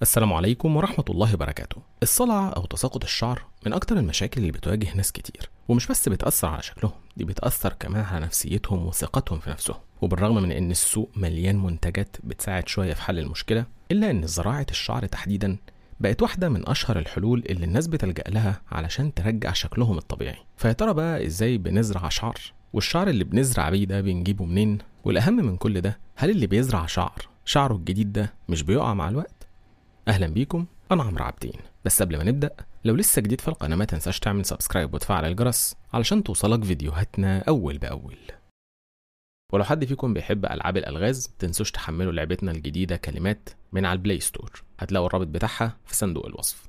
السلام عليكم ورحمة الله وبركاته الصلع أو تساقط الشعر من أكتر المشاكل اللي بتواجه ناس كتير ومش بس بتأثر على شكلهم دي بتأثر كمان على نفسيتهم وثقتهم في نفسهم وبالرغم من إن السوق مليان منتجات بتساعد شوية في حل المشكلة إلا إن زراعة الشعر تحديدا بقت واحدة من أشهر الحلول اللي الناس بتلجأ لها علشان ترجع شكلهم الطبيعي فيا ترى بقى إزاي بنزرع شعر والشعر اللي بنزرع بيه ده بنجيبه منين والأهم من كل ده هل اللي بيزرع شعر شعره الجديد ده مش بيقع مع الوقت اهلا بيكم انا عمرو عابدين بس قبل ما نبدا لو لسه جديد في القناه ما تنساش تعمل سبسكرايب وتفعل الجرس علشان توصلك فيديوهاتنا اول باول ولو حد فيكم بيحب العاب الالغاز تنسوش تحملوا لعبتنا الجديده كلمات من على البلاي ستور هتلاقوا الرابط بتاعها في صندوق الوصف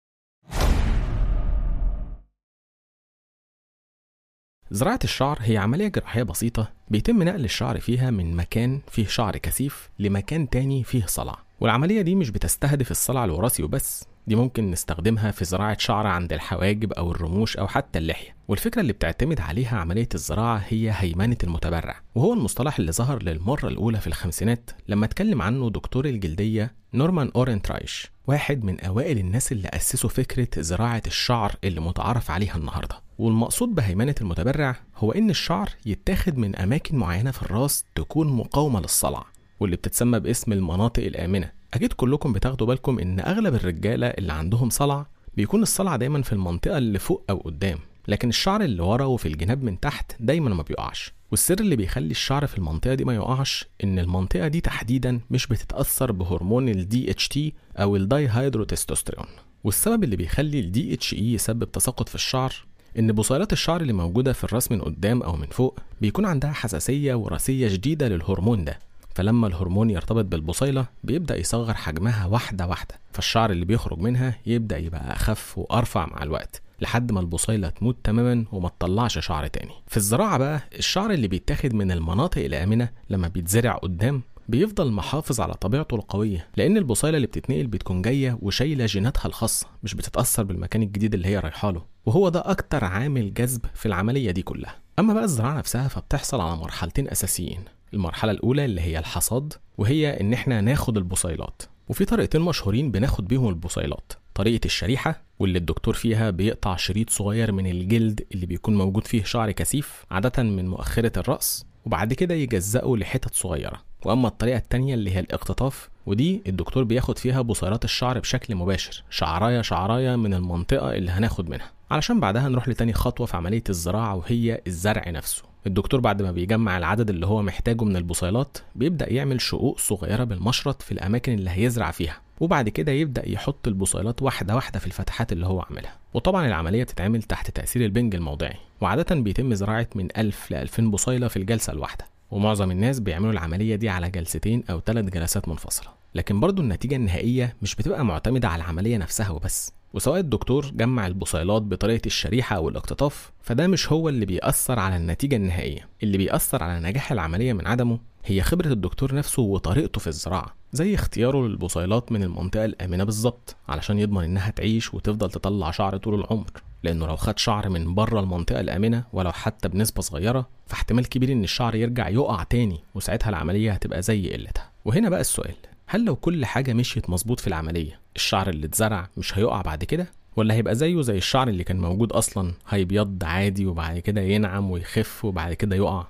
زراعة الشعر هي عملية جراحية بسيطة بيتم نقل الشعر فيها من مكان فيه شعر كثيف لمكان تاني فيه صلع والعملية دي مش بتستهدف الصلع الوراثي وبس دي ممكن نستخدمها في زراعة شعر عند الحواجب أو الرموش أو حتى اللحية والفكرة اللي بتعتمد عليها عملية الزراعة هي هيمنة المتبرع وهو المصطلح اللي ظهر للمرة الأولى في الخمسينات لما اتكلم عنه دكتور الجلدية نورمان أورنترايش واحد من أوائل الناس اللي أسسوا فكرة زراعة الشعر اللي متعارف عليها النهاردة والمقصود بهيمنة المتبرع هو إن الشعر يتاخد من أماكن معينة في الراس تكون مقاومة للصلع واللي بتتسمى باسم المناطق الآمنة أكيد كلكم بتاخدوا بالكم إن أغلب الرجالة اللي عندهم صلع بيكون الصلع دايما في المنطقة اللي فوق أو قدام لكن الشعر اللي ورا وفي الجناب من تحت دايما ما بيقعش والسر اللي بيخلي الشعر في المنطقة دي ما يقعش إن المنطقة دي تحديدا مش بتتأثر بهرمون ال DHT أو الداي هيدروتستوستيرون والسبب اللي بيخلي ال DHE يسبب تساقط في الشعر إن بصيلات الشعر اللي موجودة في الراس من قدام أو من فوق بيكون عندها حساسية وراثية شديدة للهرمون ده فلما الهرمون يرتبط بالبصيلة بيبدأ يصغر حجمها واحدة واحدة فالشعر اللي بيخرج منها يبدأ يبقى أخف وأرفع مع الوقت لحد ما البصيلة تموت تماما وما تطلعش شعر تاني في الزراعة بقى الشعر اللي بيتاخد من المناطق الآمنة لما بيتزرع قدام بيفضل محافظ على طبيعته القوية لأن البصيلة اللي بتتنقل بتكون جاية وشايلة جيناتها الخاصة مش بتتأثر بالمكان الجديد اللي هي رايحة له وهو ده أكتر عامل جذب في العملية دي كلها أما بقى الزراعة نفسها فبتحصل على مرحلتين أساسيين المرحلة الأولى اللي هي الحصاد وهي إن إحنا ناخد البصيلات وفي طريقتين مشهورين بناخد بيهم البصيلات طريقة الشريحة واللي الدكتور فيها بيقطع شريط صغير من الجلد اللي بيكون موجود فيه شعر كثيف عادة من مؤخرة الرأس وبعد كده يجزأه لحتت صغيرة وأما الطريقة التانية اللي هي الاقتطاف ودي الدكتور بياخد فيها بصيلات الشعر بشكل مباشر شعراية شعراية من المنطقة اللي هناخد منها علشان بعدها نروح لتاني خطوة في عملية الزراعة وهي الزرع نفسه الدكتور بعد ما بيجمع العدد اللي هو محتاجه من البصيلات بيبدأ يعمل شقوق صغيرة بالمشرط في الأماكن اللي هيزرع فيها وبعد كده يبدأ يحط البصيلات واحدة واحدة في الفتحات اللي هو عاملها وطبعا العملية بتتعمل تحت تأثير البنج الموضعي وعادة بيتم زراعة من 1000 ل 2000 بصيلة في الجلسة الواحدة ومعظم الناس بيعملوا العملية دي على جلستين أو ثلاث جلسات منفصلة لكن برضو النتيجة النهائية مش بتبقى معتمدة على العملية نفسها وبس وسواء الدكتور جمع البصيلات بطريقة الشريحة أو الاقتطاف فده مش هو اللي بيأثر على النتيجة النهائية اللي بيأثر على نجاح العملية من عدمه هي خبرة الدكتور نفسه وطريقته في الزراعة زي اختياره للبصيلات من المنطقة الآمنة بالظبط علشان يضمن إنها تعيش وتفضل تطلع شعر طول العمر لأنه لو خد شعر من بره المنطقة الآمنة ولو حتى بنسبة صغيرة فاحتمال كبير إن الشعر يرجع يقع تاني وساعتها العملية هتبقى زي قلتها وهنا بقى السؤال هل لو كل حاجة مشيت مظبوط في العملية الشعر اللي اتزرع مش هيقع بعد كده ولا هيبقى زيه زي الشعر اللي كان موجود اصلا هيبيض عادي وبعد كده ينعم ويخف وبعد كده يقع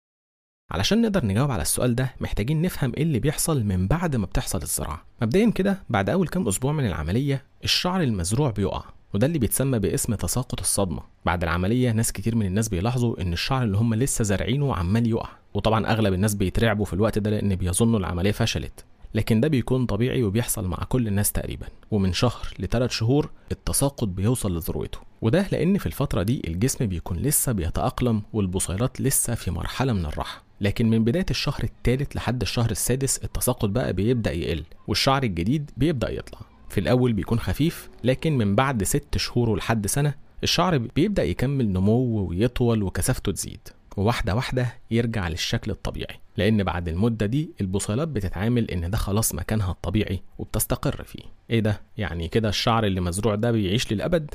علشان نقدر نجاوب على السؤال ده محتاجين نفهم ايه اللي بيحصل من بعد ما بتحصل الزراعة مبدئيا كده بعد اول كام اسبوع من العملية الشعر المزروع بيقع وده اللي بيتسمى باسم تساقط الصدمة بعد العملية ناس كتير من الناس بيلاحظوا ان الشعر اللي هم لسه زارعينه عمال يقع وطبعا اغلب الناس بيترعبوا في الوقت ده لان بيظنوا العملية فشلت لكن ده بيكون طبيعي وبيحصل مع كل الناس تقريبا ومن شهر لثلاث شهور التساقط بيوصل لذروته وده لان في الفتره دي الجسم بيكون لسه بيتاقلم والبصيلات لسه في مرحله من الراحه لكن من بدايه الشهر الثالث لحد الشهر السادس التساقط بقى بيبدا يقل والشعر الجديد بيبدا يطلع في الاول بيكون خفيف لكن من بعد ست شهور لحد سنه الشعر بيبدا يكمل نمو ويطول وكثافته تزيد وواحدة واحدة يرجع للشكل الطبيعي لأن بعد المدة دي البصيلات بتتعامل إن ده خلاص مكانها الطبيعي وبتستقر فيه إيه ده؟ يعني كده الشعر اللي مزروع ده بيعيش للأبد؟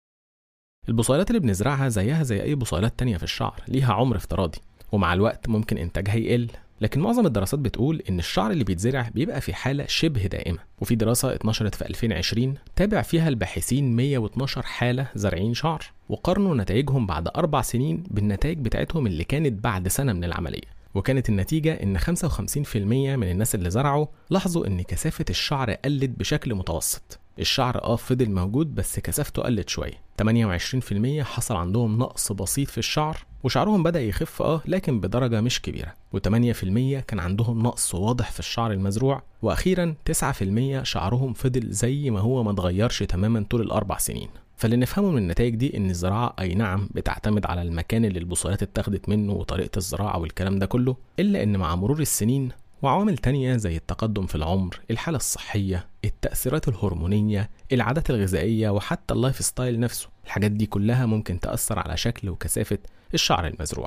البصيلات اللي بنزرعها زيها زي أي بصيلات تانية في الشعر ليها عمر افتراضي ومع الوقت ممكن إنتاجها يقل لكن معظم الدراسات بتقول ان الشعر اللي بيتزرع بيبقى في حاله شبه دائمه وفي دراسه اتنشرت في 2020 تابع فيها الباحثين 112 حاله زارعين شعر وقارنوا نتائجهم بعد اربع سنين بالنتائج بتاعتهم اللي كانت بعد سنه من العمليه وكانت النتيجة إن 55% من الناس اللي زرعوا لاحظوا إن كثافة الشعر قلت بشكل متوسط الشعر اه فضل موجود بس كثافته قلت شوية 28% حصل عندهم نقص بسيط في الشعر وشعرهم بدأ يخف اه لكن بدرجة مش كبيرة و8% كان عندهم نقص واضح في الشعر المزروع وأخيرا 9% شعرهم فضل زي ما هو ما اتغيرش تماما طول الأربع سنين فاللي نفهمه من النتائج دي ان الزراعة اي نعم بتعتمد على المكان اللي البصيلات اتاخدت منه وطريقة الزراعة والكلام ده كله الا ان مع مرور السنين وعوامل تانية زي التقدم في العمر الحالة الصحية التأثيرات الهرمونية العادات الغذائية وحتى اللايف ستايل نفسه الحاجات دي كلها ممكن تأثر على شكل وكثافة الشعر المزروع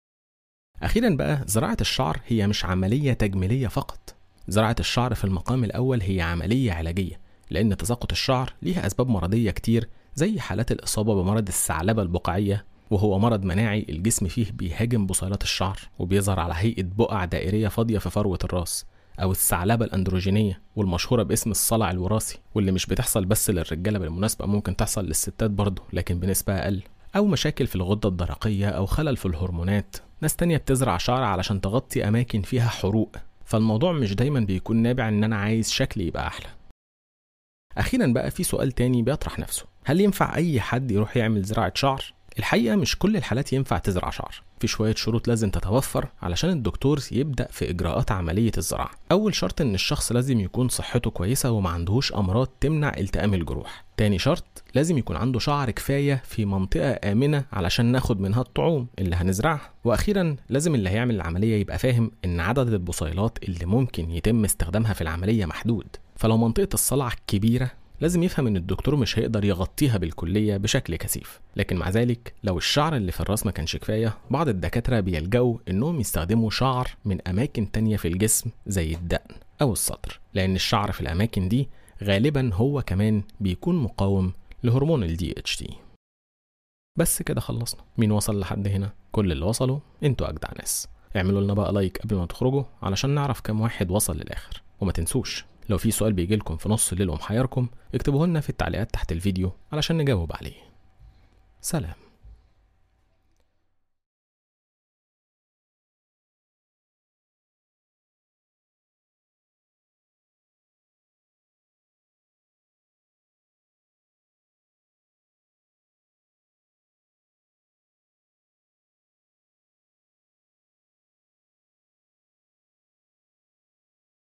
أخيرا بقى زراعة الشعر هي مش عملية تجميلية فقط زراعة الشعر في المقام الأول هي عملية علاجية لأن تساقط الشعر ليها أسباب مرضية كتير زي حالات الإصابة بمرض الثعلبة البقعية وهو مرض مناعي الجسم فيه بيهاجم بصيلات الشعر وبيظهر على هيئة بقع دائرية فاضية في فروة الراس أو الثعلبة الأندروجينية والمشهورة باسم الصلع الوراثي واللي مش بتحصل بس للرجالة بالمناسبة ممكن تحصل للستات برضه لكن بنسبة أقل أو مشاكل في الغدة الدرقية أو خلل في الهرمونات ناس تانية بتزرع شعر علشان تغطي أماكن فيها حروق فالموضوع مش دايما بيكون نابع إن أنا عايز شكلي يبقى أحلى أخيرا بقى في سؤال تاني بيطرح نفسه هل ينفع أي حد يروح يعمل زراعة شعر؟ الحقيقة مش كل الحالات ينفع تزرع شعر في شوية شروط لازم تتوفر علشان الدكتور يبدأ في إجراءات عملية الزراعة أول شرط إن الشخص لازم يكون صحته كويسة وما عندهوش أمراض تمنع التئام الجروح تاني شرط لازم يكون عنده شعر كفاية في منطقة آمنة علشان ناخد منها الطعوم اللي هنزرعها وأخيرا لازم اللي هيعمل العملية يبقى فاهم إن عدد البصيلات اللي ممكن يتم استخدامها في العملية محدود فلو منطقة الصلع كبيرة لازم يفهم ان الدكتور مش هيقدر يغطيها بالكليه بشكل كثيف لكن مع ذلك لو الشعر اللي في الراس ما كانش كفايه بعض الدكاتره بيلجأوا انهم يستخدموا شعر من اماكن تانية في الجسم زي الدقن او الصدر لان الشعر في الاماكن دي غالبا هو كمان بيكون مقاوم لهرمون الدي اتش تي بس كده خلصنا مين وصل لحد هنا كل اللي وصلوا انتوا اجدع ناس اعملوا لنا بقى لايك قبل ما تخرجوا علشان نعرف كم واحد وصل للاخر وما تنسوش لو في سؤال بيجي لكم في نص الليل ومحيركم اكتبوه لنا في التعليقات تحت الفيديو علشان نجاوب عليه سلام